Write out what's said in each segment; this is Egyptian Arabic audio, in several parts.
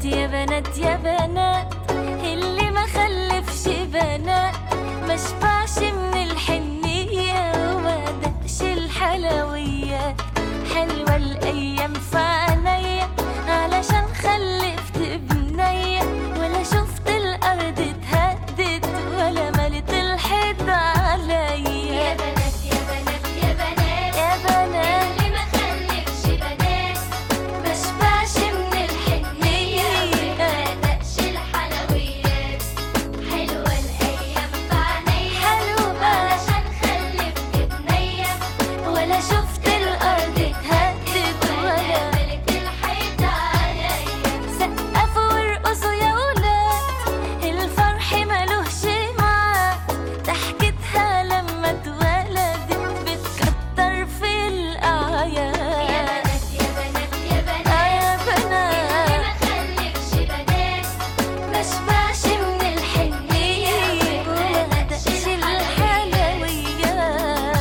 بنات يا بنات يا بنات اللي ما خلفش بنات ما شبعش من الحنية وما دقش الحلويات حلوة الأيام في عينيا علشان خلفت بنية ولا شفت الأرض اتهدت ولا ملت الحيط عليا يا بنات يا بنات يا بنات يا بنات اللي ما خلفش بنات ما شبعش من الحنية وما دقش الحلويات حلوة الأيام في عينيا حلوة علشان خلفت بنية ولا شفت الأرض اتهدت ولا ولا ملت الحيط عليا سقفوا وارقصوا يا ولاد الفرح ملوش معاد ضحكتها لما اتولدت بتكتر في يا الأعياد بنات يا بنات يا بنات آه يا اللي ما بنات خلفش بنات ما شبعش من الحنية وما وما دقش دقش الحلويات الحلويات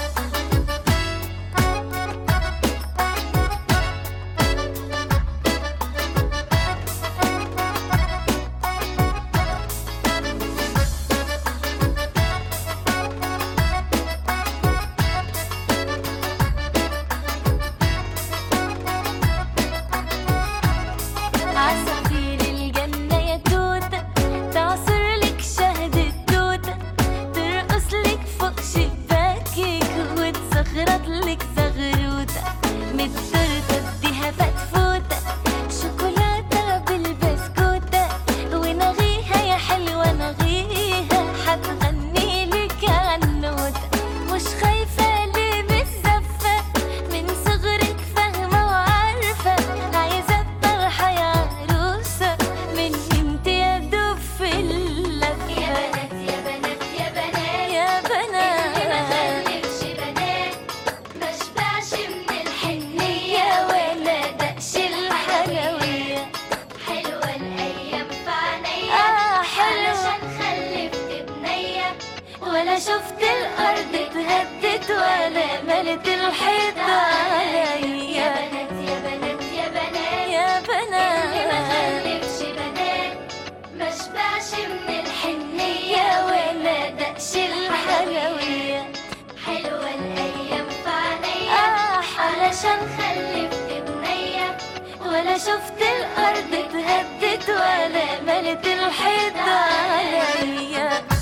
عصافير الجنة يا توتة تعصر لك شهد التوتة ترقص لك فوق شباكك وتزغرط لك زغروتة من التورتة اديها فتفوتة شوكولاتة بالبسكوتة ونغيها يا حلوة نغيها هتغني لك عنوتة مش خايفة ليه بالزفة من صغرك فاهمة وعارفة عايزة الطرحة يا عروسة من انت يا دوب في اللفة يا بنات يا بنات يا بنات يا اللي ما بنات خلفش بنات ما شبعش من الحنية يا ولا دقش الحلويات حلوة الأيام في عينيا آه حلوة علشان خلفت بنية ولا شفت الأرض اتهدت ولا ملت الحيط يا عليا بنات يا بنات يا بنات يا اللي ما بنات خلفش بنات ما شبعش من الحنية يا ولا دقش الحلويات حلوة الأيام في عينيا آه حلوة علشان خلفت بنية ولا شفت الأرض اتهدت ولا ملت الحيط عليا